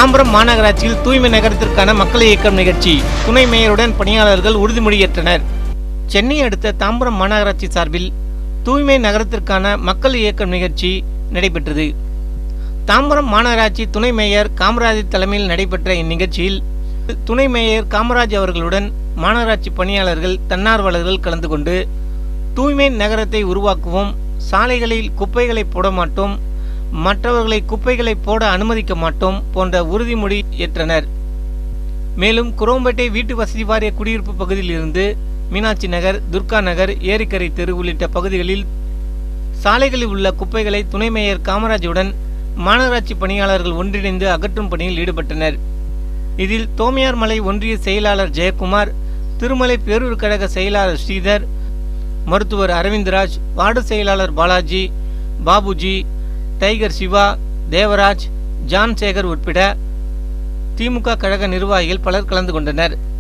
தாம்பரம் மாநகராட்சியில் தூய்மை நகரத்திற்கான மக்கள் இயக்கம் நிகழ்ச்சி துணை மேயருடன் பணியாளர்கள் உறுதிமொழியேற்றனர் சென்னை அடுத்த தாம்பரம் மாநகராட்சி சார்பில் தூய்மை நகரத்திற்கான மக்கள் இயக்கம் நிகழ்ச்சி நடைபெற்றது தாம்பரம் மாநகராட்சி துணை மேயர் காமராஜ் தலைமையில் நடைபெற்ற இந்நிகழ்ச்சியில் துணை மேயர் காமராஜ் அவர்களுடன் மாநகராட்சி பணியாளர்கள் தன்னார்வலர்கள் கலந்து கொண்டு தூய்மை நகரத்தை உருவாக்குவோம் சாலைகளில் குப்பைகளை போட மாட்டோம் மற்றவர்களை குப்பைகளை போட அனுமதிக்க மாட்டோம் போன்ற உறுதிமொழி ஏற்றனர் மேலும் குரோம்பேட்டை வீட்டு வசதி வாரிய குடியிருப்பு பகுதியில் இருந்து மீனாட்சி நகர் துர்கா நகர் ஏரிக்கரை தெரு உள்ளிட்ட பகுதிகளில் சாலைகளில் உள்ள குப்பைகளை துணை மேயர் காமராஜுடன் மாநகராட்சி பணியாளர்கள் ஒன்றிணைந்து அகற்றும் பணியில் ஈடுபட்டனர் இதில் தோமையார் மலை ஒன்றிய செயலாளர் ஜெயக்குமார் திருமலை பேரூர் கழக செயலாளர் ஸ்ரீதர் மருத்துவர் அரவிந்த்ராஜ் வார்டு செயலாளர் பாலாஜி பாபுஜி டைகர் சிவா தேவராஜ் ஜான் சேகர் உட்பட திமுக கழக நிர்வாகிகள் பலர் கலந்து கொண்டனர்